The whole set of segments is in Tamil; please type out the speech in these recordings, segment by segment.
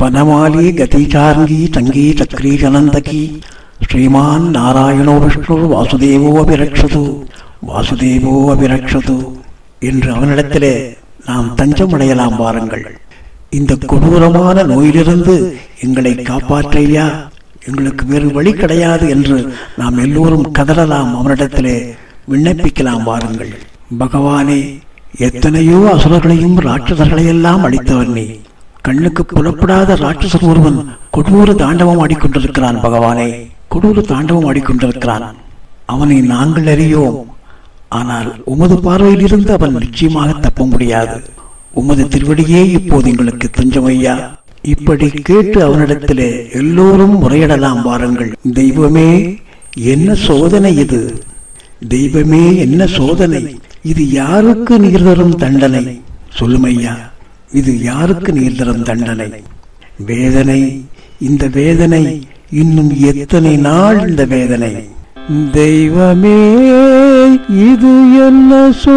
వనమాలి గతిచాంగి సంగీ చక్రీ జనంతకి శ్రీమాన్ నారాయణో విష్ణு வாசுதேவோ அபிரக்ஷது வாசுதேவோ அபிரக்ஷது என்று அவனிடத்திலே நாம் தஞ்சம் அடையலாம் வாருங்கள் இந்த கொடூரமான நோயிலிருந்து எங்களை காப்பாற்றையா எங்களுக்கு வேறு வழி கிடையாது என்று நாம் எல்லோரும் கதறலாம் அவனிடத்திலே விண்ணப்பிக்கலாம் வாருங்கள் பகவானே எத்தனையோ அசுரர்களையும் ராட்சசர்களையெல்லாம் அழித்தவன் நீ கண்ணுக்கு புலப்படாத ராட்சசன் ஒருவன் கொடூர தாண்டவம் ஆடிக்கொண்டிருக்கிறான் பகவானே கொடூர தாண்டவம் ஆடிக்கொண்டிருக்கிறான் அவனை நாங்கள் அறியோம் ஆனால் உமது பார்வையிலிருந்து அவன் நிச்சயமாக தப்ப முடியாது உமது திருவடியே இப்போது எங்களுக்கு துஞ்சம் ஐயா இப்படி கேட்டு அவனிடத்திலே எல்லோரும் முறையிடலாம் வாருங்கள் தெய்வமே என்ன சோதனை இது தெய்வமே என்ன சோதனை இது யாருக்கு நீர் தரும் தண்டனை சொல்லுமையா இது யாருக்கு நீர் தரும் தண்டனை வேதனை இந்த வேதனை இன்னும் எத்தனை நாள் இந்த வேதனை தெய்வமே இது என்ன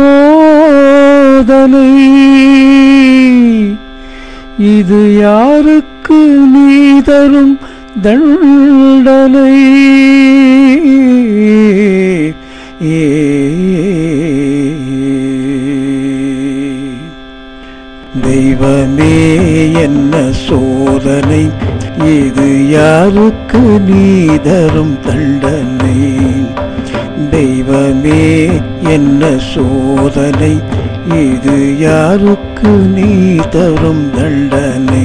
சோதனை இது யாருக்கு நீ தரும் தண்டனை தெய்வமே என்ன சோதனை இது யாருக்கு நீ தரும் தண்டனை தெய்வமே என்ன சோதனை இது யாருக்கு நீ தரும் தண்டனை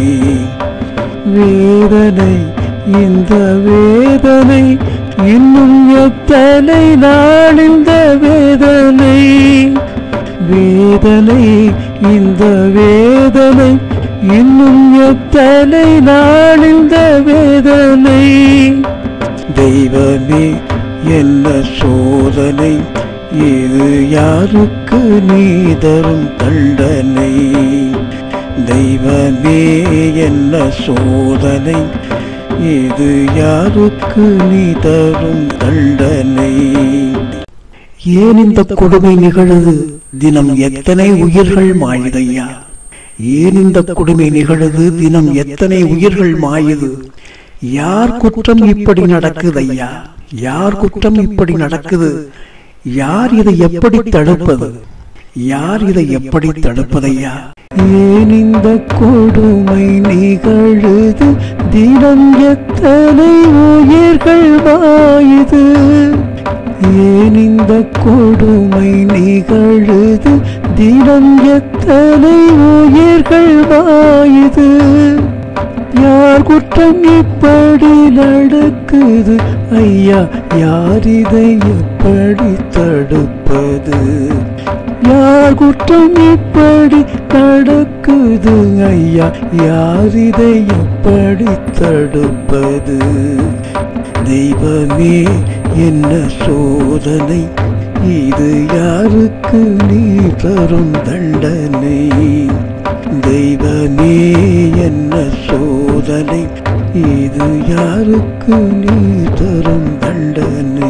வேதனை இந்த வேதனை இன்னும் எத்தனை நாள் இந்த வேதனை வேதனை இந்த வேதனை இன்னும் எத்தனை நாள் இந்த வேதனை தெய்வமே என்ன சோதனை இது யாருக்கு நீ தரும் தண்டனை தெய்வமே என்ன சோதனை இது யாருக்கு நீ தரும் தண்டனை ஏன் இந்த கொடுமை நிகழுது தினம் எத்தனை உயிர்கள் மாயுதையா ஏன் இந்த கொடுமை நிகழுது தினம் எத்தனை உயிர்கள் மாயுது யார் குற்றம் இப்படி நடக்குது ஐயா யார் குற்றம் இப்படி நடக்குது யார் இதை எப்படி தடுப்பது யார் இதை எப்படி தடுப்பதையா ஏன் இந்த கொடுமை நிகழுது தினம் எத்தனை உயிர்கள் வாயுது ஏன் இந்த கொடுமை நிகழுது தினம் எத்தனை உயிர்கள் வாயுது யார் குற்றம் இப்படி நடக்குது ஐயா யார் இதை எப்படி தடுப்பது யார் குற்றம் இப்படி நடக்குது ஐயா யார் இதை எப்படி தடுப்பது தெய்வமே என்ன சோதனை இது யாருக்கு நீ தரும் தண்டனை தெய்வமே என்ன சோதனை இது யாருக்கு நீ தரும் தண்டனை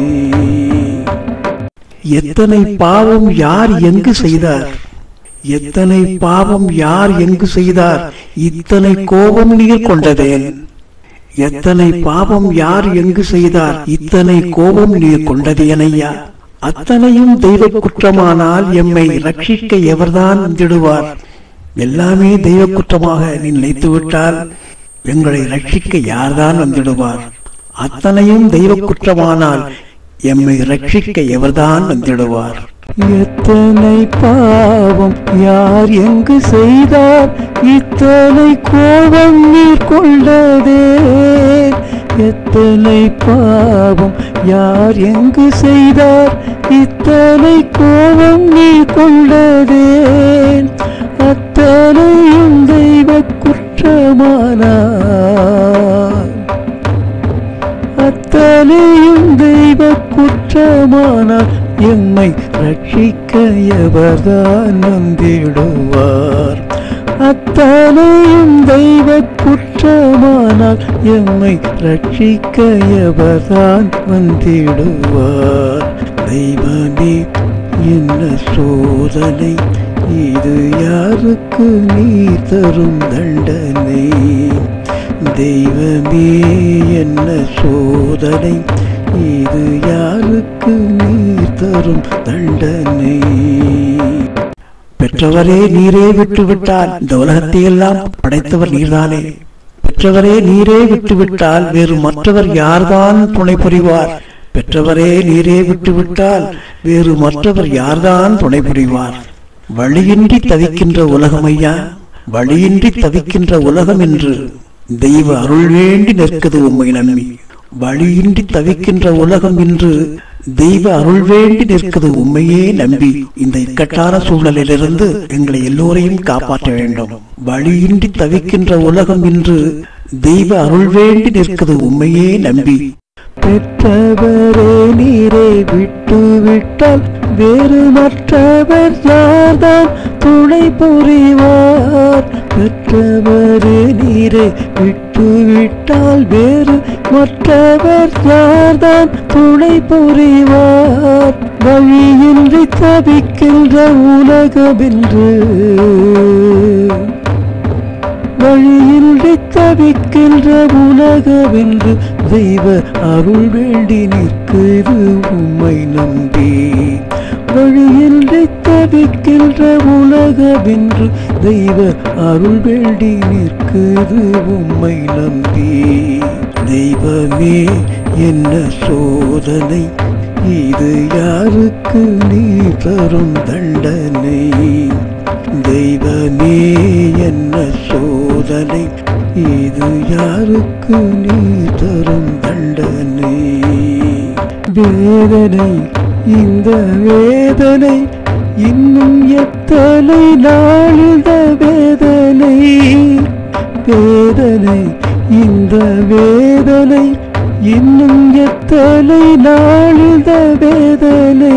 எத்தனை பாவம் யார் எங்கு செய்தார் எத்தனை பாவம் யார் எங்கு செய்தார் இத்தனை கோபம் நீர் கொண்டதேன் எத்தனை பாவம் யார் எங்கு செய்தார் இத்தனை கோபம் நீர் கொண்டதேனையா அத்தனையும் தெய்வ குற்றமானால் எம்மை ரட்சிக்க எவர்தான் வந்திடுவார் எல்லாமே தெய்வ குற்றமாக நீ நினைத்து விட்டால் எங்களை ரட்சிக்க யார்தான் வந்திடுவார் அத்தனையும் தெய்வ குற்றமானால் எம்மை ரட்சிக்க எவர்தான் வந்திடுவார் எத்தனை பாவம் யார் எங்கு செய்தார் இத்தனை கோபம் நீர் கொண்டதே எத்தனை பாவம் யார் எங்கு செய்தார் இத்தனை கோபம் நீர் கொண்டதேன் அத்தனையும் தெய்வ குற்றமானார் அத்தனையும் தெய்வ குற்றமானார் எம்மை ரட்சிக்க எவர்தான் வந்திடுவார் அத்தனையும் தெய்வ குற்றமானால் எம்மை ரட்சிக்க எவர்தான் வந்திடுவார் தெய்வமே என்ன சோதனை இது யாருக்கு நீ தரும் தண்டனை தெய்வமே என்ன சோதனை இது யாருக்கு நீர் தரும் தண்டனை பெற்றவரே நீரே விட்டுவிட்டால் இந்த உலகத்தை எல்லாம் படைத்தவர் நீர்தானே பெற்றவரே நீரே விட்டுவிட்டால் வேறு மற்றவர் யார்தான் துணை புரிவார் பெற்றவரே நீரே விட்டுவிட்டால் வேறு மற்றவர் யார்தான் துணை புரிவார் வழியின்றி தவிக்கின்ற உலகம் ஐயா வழியின்றி தவிக்கின்ற உலகம் என்று தெய்வ அருள் வேண்டி நிற்குது உம்மை நம்பி வழியின்றி தவிக்கின்ற உலகம் என்று தெய்வ அருள் வேண்டி நிற்குது உண்மையே நம்பி இந்த இக்கட்டான சூழலிலிருந்து எங்களை எல்லோரையும் காப்பாற்ற வேண்டும் வழியின்றி தவிக்கின்ற உலகம் என்று தெய்வ அருள் வேண்டி நிற்குது உண்மையே நம்பி பெற்றவரே நீரே விட்டு விட்டால் வேறு மற்றவர் யார்தான் துணை புரிவார் பெற்றவரே நீரே விட்டு விட்டால் வேறு மற்றவர் யார்தான் துணை புரிவார் வழியின்றி தவிக்கின்ற உலகமென்று வழியின்றி தவிக்கின்ற உலகமென்று தெய்வ அருள் வேண்டி நிற்கிறது உம்மை நம்பி வழியின்றி தவிக்கின்ற உலகமென்று தெய்வ அருள் வேண்டி நிற்கிறது உம்மை நம்பி தெய்வமே என்ன சோதனை இது யாருக்கு நீ தரும் தண்டனை தெய்வமே என்ன சோதனை இது யாருக்கு நீ தரும் தண்டனை வேதனை இந்த வேதனை இன்னும் எத்தனை நாளித வேதனை வேதனை இந்த வேதனை இன்னும் எத்தனை நாளித வேதனை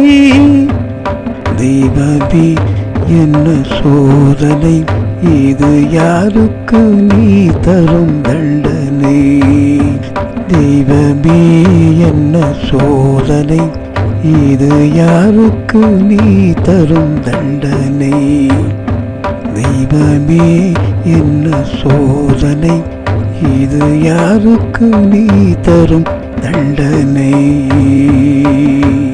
தெய்வமே என்ன சோதனை இது யாருக்கு நீ தரும் தண்டனை தெய்வமே என்ன சோதனை இது யாருக்கு நீ தரும் தண்டனை தெய்வமே என்ன சோதனை இது யாருக்கு நீ தரும் தண்டனை